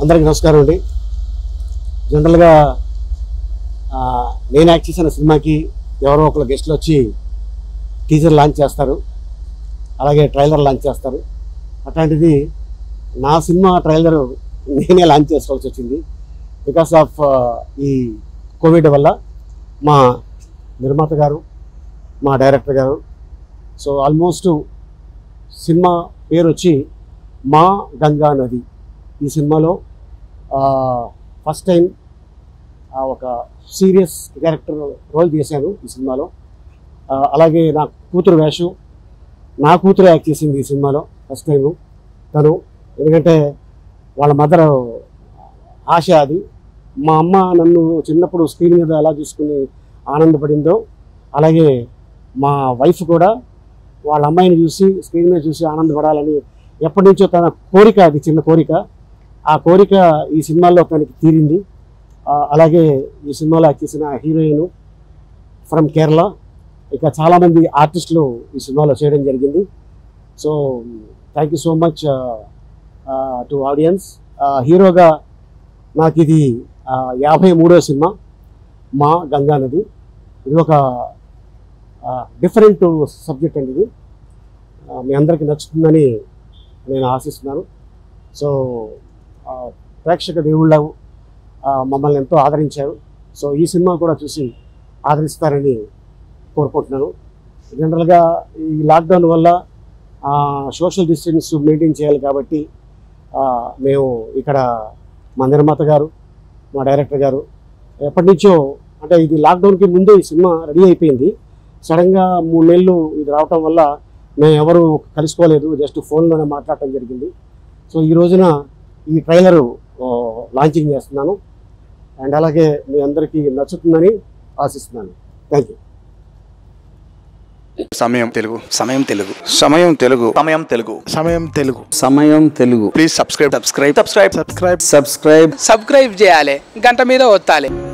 అందరికీ నమస్కారం అండి జనరల్గా ఆ, నేను యాక్ట్ చేసిన సినిమాకి ఎవరో ఒకరు గెస్ట్లు వచ్చి టీజర్ లాంచ్ చేస్తారు అలాగే ట్రైలర్ లాంచ్ చేస్తారు అట్లాంటిది నా సినిమా ట్రైలర్ నేనే లాంచ్ చేసుకోవాల్సి వచ్చింది బికాస్ ఆఫ్ ఈ కోవిడ్ వల్ల మా నిర్మాత గారు మా డైరెక్టర్ గారు సో ఆల్మోస్ట్ సినిమా పేరు వచ్చి మా గంగా నది ఈ సినిమాలో ఫస్ట్ టైం ఒక సీరియస్ క్యారెక్టర్ రోల్ చేశాను ఈ సినిమాలో ఆ, అలాగే నా కూతురు వేషం నా కూతురు యాక్ట్ చేసింది ఈ సినిమాలో ఫస్ట్ టైం తను ఎందుకంటే వాళ్ళ మదర్ ఆశ అది మా అమ్మ నన్ను చిన్నప్పుడు స్క్రీన్ మీద ఎలా చూసుకుని ఆనందపడిందో అలాగే మా వైఫ్ కూడా వాళ్ళ అమ్మాయిని చూసి స్క్రీన్ మీద చూసి ఆనందపడాలని ఎప్పటి నుంచో తన కోరిక అది చిన్న కోరిక ఆ కోరిక ఈ సినిమాలో తనకి తీరింది ఆ, అలాగే ఈ సినిమాలో యాక్ట్ చేసిన హీరోయిన్ ఫ్రమ్ కేరళ ఇక చాలామంది ఆర్టిస్టులు ఈ సినిమాలో చేయడం జరిగింది so thank you so much to audience హీరోగా నాకు ఇది ఆ, యాభై మూడో సినిమా మా గంగా నది ఇది ఒక డిఫరెంట్ సబ్జెక్ట్ అండి ఇది ఆ, మీ అందరికీ నచ్చుతుందని నేను ఆశిస్తున్నాను సో ఆ, ప్రేక్షక దేవుళ్ళ ఆ, మమ్మల్ని ఎంతో ఆదరించారు సో ఈ సినిమా కూడా చూసి ఆదరిస్తారని కోరుకుంటున్నాను జనరల్గా ఈ లాక్డౌన్ వల్ల సోషల్ డిస్టెన్స్ మెయింటైన్ చేయాలి కాబట్టి ఆ, మేము ఇక్కడ మా నిర్మాత గారు మా డైరెక్టర్ గారు ఎప్పటి నుంచో అంటే ఇది లాక్డౌన్కి ముందే ఈ సినిమా రెడీ అయిపోయింది సడన్గా మూడు నెలలు ఇది రావటం వల్ల మేము ఎవరు కలుసుకోలేదు జస్ట్ ఫోన్లోనే మాట్లాడటం జరిగింది సో ఈ రోజున ఈ ట్రైలరు లాంచింగ్ చేస్తున్నాను అండ్ అలాగే మీ అందరికీ నచ్చుతుందని ఆశిస్తున్నాను థ్యాంక్ యూ సమయం Telugu Samayam Telugu Samayam Telugu Samayam Telugu Samayam Telugu Samayam Telugu please subscribe subscribe subscribe subscribe subscribe subscribe చేయాలి గంట మీద ఒత్తాలి